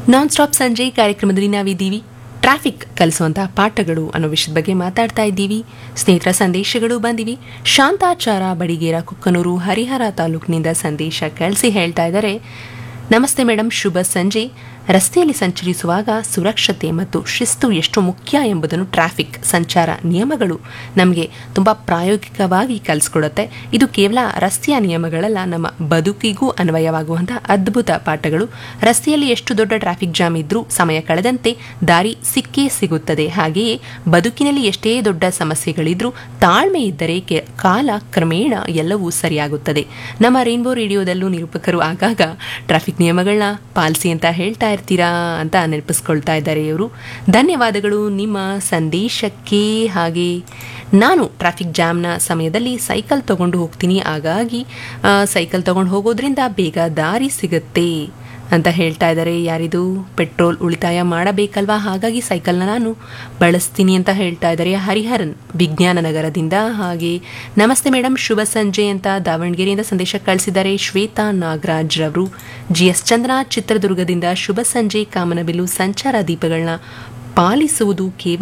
non stop ಸಂಜೆ ಕಾರ್ಯಕ್ರಮದಲ್ಲಿ ನಾವಿದ್ದೀವಿ ಟ್ರಾಫಿಕ್ ಕಲಿಸುವಂಥ ಪಾಠಗಳು ಅನ್ನೋ ವಿಷಯದ ಬಗ್ಗೆ ಮಾತಾಡ್ತಾ ಇದ್ದೀವಿ ಸ್ನೇಹಿತರ ಸಂದೇಶಗಳು ಬಂದಿವಿ ಶಾಂತಾಚಾರ ಬಡಿಗೇರ ಕುಕ್ಕನೂರು ಹರಿಹರ ತಾಲೂಕಿನಿಂದ ಸಂದೇಶ ಕಳಿಸಿ ಹೇಳ್ತಾ ಇದ್ದಾರೆ ನಮಸ್ತೆ ಮೇಡಮ್ ಶುಭ ಸಂಜೆ ರಸ್ತೆಯಲ್ಲಿ ಸಂಚರಿಸುವಾಗ ಸುರಕ್ಷತೆ ಮತ್ತು ಶಿಸ್ತು ಎಷ್ಟು ಮುಖ್ಯ ಎಂಬುದನ್ನು ಟ್ರಾಫಿಕ್ ಸಂಚಾರ ನಿಯಮಗಳು ನಮಗೆ ತುಂಬ ಪ್ರಾಯೋಗಿಕವಾಗಿ ಕಲಿಸ್ಕೊಡುತ್ತೆ ಇದು ಕೇವಲ ರಸ್ತೆಯ ನಿಯಮಗಳಲ್ಲ ನಮ್ಮ ಬದುಕಿಗೂ ಅನ್ವಯವಾಗುವಂತಹ ಅದ್ಭುತ ಪಾಠಗಳು ರಸ್ತೆಯಲ್ಲಿ ಎಷ್ಟು ದೊಡ್ಡ ಟ್ರಾಫಿಕ್ ಜಾಮ್ ಇದ್ರೂ ಸಮಯ ಕಳೆದಂತೆ ದಾರಿ ಸಿಕ್ಕೇ ಸಿಗುತ್ತದೆ ಹಾಗೆಯೇ ಬದುಕಿನಲ್ಲಿ ಎಷ್ಟೇ ದೊಡ್ಡ ಸಮಸ್ಯೆಗಳಿದ್ರೂ ತಾಳ್ಮೆ ಇದ್ದರೆ ಕೆ- ಕಾಲ ಕ್ರಮೇಣ ಎಲ್ಲವೂ ಸರಿಯಾಗುತ್ತದೆ ನಮ್ಮ ರೈನ್ಬೋ ರೇಡಿಯೋದಲ್ಲೂ ನಿರೂಪಕರು ಆಗಾಗ ಟ್ರಾಫಿಕ್ ನಿಯಮಗಳನ್ನ ಪಾಲಿಸಿ ಅಂತ ಹೇಳ್ತಾ ಇರ್ತೀರಾ ಅಂತ ನೆನಪಿಸ್ಕೊಳ್ತಾ ಇದ್ದಾರೆ ಇವರು ಧನ್ಯವಾದಗಳು ನಿಮ್ಮ ಸಂದೇಶಕ್ಕೆ ಹಾಗೆ ನಾನು ಟ್ರಾಫಿಕ್ ಜಾಮ್ನ ಸಮಯದಲ್ಲಿ ಸೈಕಲ್ ತಗೊಂಡು ಹೋಗ್ತೀನಿ ಹಾಗಾಗಿ ಆ, ಸೈಕಲ್ ತಗೊಂಡು ಹೋಗೋದ್ರಿಂದ ಬೇಗ ದಾರಿ ಸಿಗುತ್ತೆ ಅಂತ ಹೇಳ್ತಾ ಇದ್ದಾರೆ ಯಾರಿದು ಪೆಟ್ರೋಲ್ ಉಳಿತಾಯ ಮಾಡಬೇಕಲ್ವಾ ಹಾಗಾಗಿ ಸೈಕಲ್ನ ನಾನು ಬಳಸ್ತೀನಿ ಅಂತ ಹೇಳ್ತಾ ಇದ್ದಾರೆ ಹರಿಹರನ್ ವಿಜ್ಞಾನ ನಗರದಿಂದ ಹಾಗೆ ನಮಸ್ತೆ ಮೇಡಮ್ ಶುಭ ಸಂಜೆ ಅಂತ ದಾವಣಗೆರೆಯಿಂದ ಸಂದೇಶ ಕಳಿಸಿದ್ದಾರೆ ಶ್ವೇತಾ ನಾಗರಾಜ್ ರವರು ಜಿ ಎಸ್ ಚಂದ್ರ ಚಿತ್ರದುರ್ಗದಿಂದ ಶುಭ ಸಂಜೆ ಕಾಮನಬಿಲ್ಲು ಸಂಚಾರ ದೀಪಗಳನ್ನ ಪಾಲಿಸುವುದು ಕೇವಲ